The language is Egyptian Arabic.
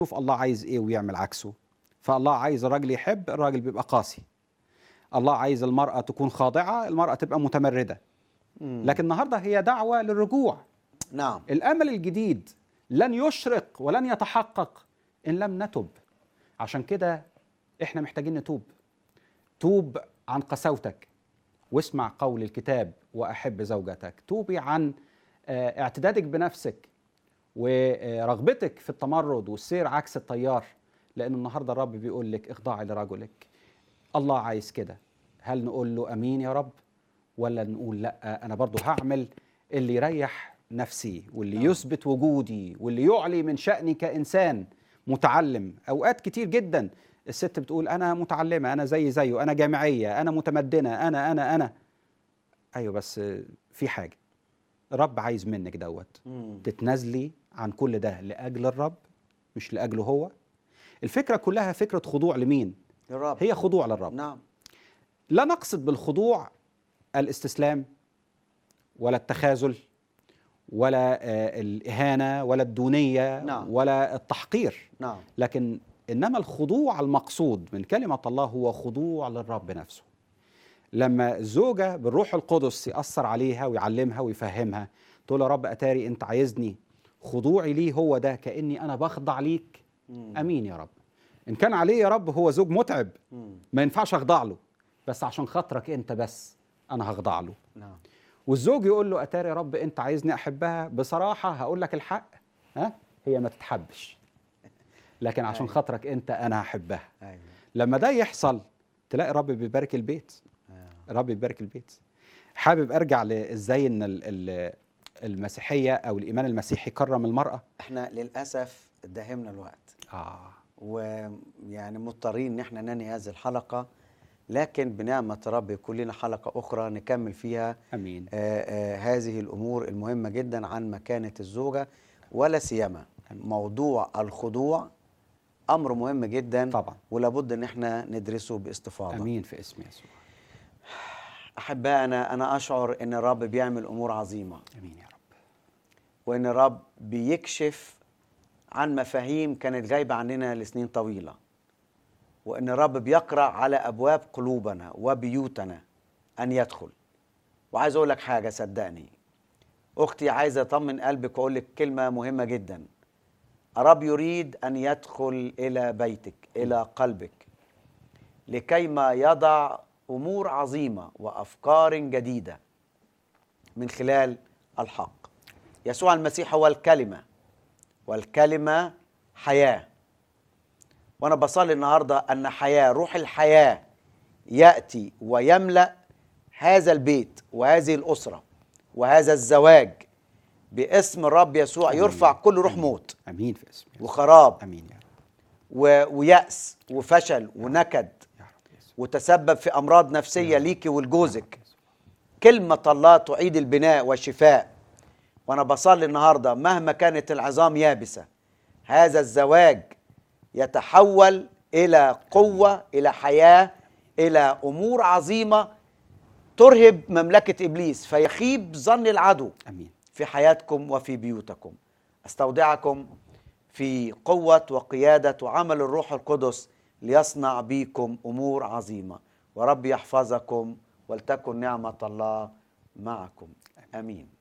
شوف الله عايز ايه ويعمل عكسه فالله عايز الراجل يحب الراجل بيبقى قاسي الله عايز المرأة تكون خاضعة المرأة تبقى متمردة لكن النهاردة هي دعوة للرجوع نعم الأمل الجديد لن يشرق ولن يتحقق إن لم نتب عشان كده إحنا محتاجين نتوب توب عن قساوتك واسمع قول الكتاب وأحب زوجتك توبي عن آه، اعتدادك بنفسك ورغبتك في التمرد والسير عكس التيار لأن النهاردة الرب بيقول لك اخضعي لرجلك الله عايز كده هل نقول له أمين يا رب ولا نقول لا أنا برضو هعمل اللي يريح نفسي واللي نعم. يثبت وجودي واللي يعلي من شأني كإنسان متعلم أوقات كتير جدا الست بتقول أنا متعلمة أنا زي زيه أنا جامعية أنا متمدنة أنا أنا أنا أيوة بس في حاجة الرب عايز منك دوت مم. تتنازلي عن كل ده لأجل الرب مش لأجله هو الفكرة كلها فكرة خضوع لمين الرب هي خضوع للرب نعم لا نقصد بالخضوع الاستسلام ولا التخاذل ولا آه، الإهانة ولا الدونية نعم. ولا التحقير نعم لكن إنما الخضوع المقصود من كلمة الله هو خضوع للرب نفسه لما الزوجة بالروح القدس يأثر عليها ويعلمها ويفهمها تقول يا رب أتاري أنت عايزني خضوعي ليه هو ده كأني أنا بخضع ليك مم. أمين يا رب إن كان عليه يا رب هو زوج متعب مم. ما ينفعش أخضع له بس عشان خاطرك أنت بس أنا هخضع له نعم والزوج يقول له أتاري يا رب أنت عايزني أحبها بصراحة هقول لك الحق ها هي ما تتحبش لكن عشان أيوة. خاطرك أنت أنا هحبها ايوه لما ده يحصل تلاقي الرب بيبارك البيت آه. الرب يبارك البيت حابب ارجع لازاي ان ال- ال- المسيحيه او الايمان المسيحي كرم المراه احنا للاسف داهمنا الوقت اه ويعني مضطرين ان احنا ننهي هذه الحلقه لكن بنعمه رب يكون لنا حلقه اخرى نكمل فيها امين آه، آه، هذه الامور المهمه جدا عن مكانه الزوجه ولا سيما موضوع الخضوع امر مهم جدا طبعا ولابد ان احنا ندرسه باستفاضه امين في اسم يسوع احبائنا انا اشعر ان الرب بيعمل امور عظيمه امين يا رب وان الرب بيكشف عن مفاهيم كانت غايبه عننا لسنين طويله وان الرب بيقرع على ابواب قلوبنا وبيوتنا ان يدخل وعايز اقول لك حاجه صدقني اختي عايزه اطمن قلبك واقول لك كلمه مهمه جدا الرب يريد ان يدخل الى بيتك الى قلبك لكيما يضع امور عظيمه وافكار جديده من خلال الحق يسوع المسيح هو الكلمه والكلمه حياه وانا بصلي النهارده ان حياه روح الحياه ياتي ويملا هذا البيت وهذه الاسره وهذا الزواج باسم الرب يسوع آمين. يرفع كل روح آمين. موت امين في اسم يسوع وخراب امين يا رب و- ويأس وفشل ونكد يا رب يسوع وتسبب في امراض نفسيه ليكي ولجوزك يا رب يسوع. كلمه الله تعيد البناء والشفاء وانا بصلي النهارده مهما كانت العظام يابسه هذا الزواج يتحول الى قوه الى حياه الى امور عظيمه ترهب مملكه ابليس فيخيب ظن العدو امين في حياتكم وفي بيوتكم استودعكم في قوه وقياده وعمل الروح القدس ليصنع بكم امور عظيمه ورب يحفظكم ولتكن نعمه الله معكم امين